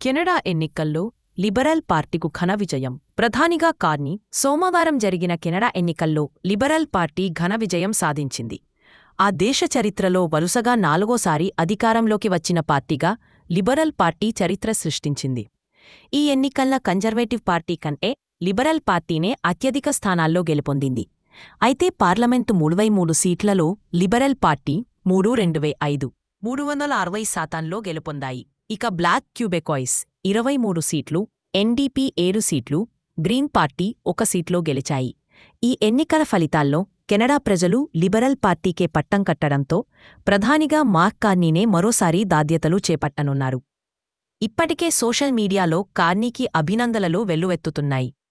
Canada ఎన్నికల్లో liberal పార్టీకు ఘన విజయం ప్రధానిగా కార్ని సోమవారం జరిగిన కెనడా ఎన్నికల్లో లిబరల్ పార్టీ ఘన విజయం సాధించింది ఆ దేశ చరిత్రలో వరుసగా నాలుగోసారి అధికారంలోకి వచ్చిన పార్టీగా లిబరల్ పార్టీ చరిత్ర సృష్టించింది ఈ ఎన్నికల్లో కన్జర్వేటివ్ పార్టీ కంటే లిబరల్ పార్టీనే అత్యధిక స్థానాల్లో గెలుపొందింది అయితే పార్లమెంటు మూడువై మూడు సీట్లలో లిబరల్ పార్టీ మూడు రెండు వే ఐదు మూడు వందల అరవై శాతంలో గెలుపొందాయి ఇక బ్లాక్ క్యూబెకాయిస్ ఇరవై మూడు సీట్లు ఎన్డీపీ ఏడు సీట్లు గ్రీన్ పార్టీ ఒక సీట్లో గెలిచాయి ఈ ఎన్నికల ఫలితాల్లో కెనడా ప్రజలు లిబరల్ పార్టీకే పట్టం కట్టడంతో ప్రధానిగా మార్క్ కార్నీనే మరోసారి బాధ్యతలు చేపట్టనున్నారు ఇప్పటికే సోషల్ మీడియాలో కార్నీకి అభినందనలు వెల్లువెత్తుతున్నాయి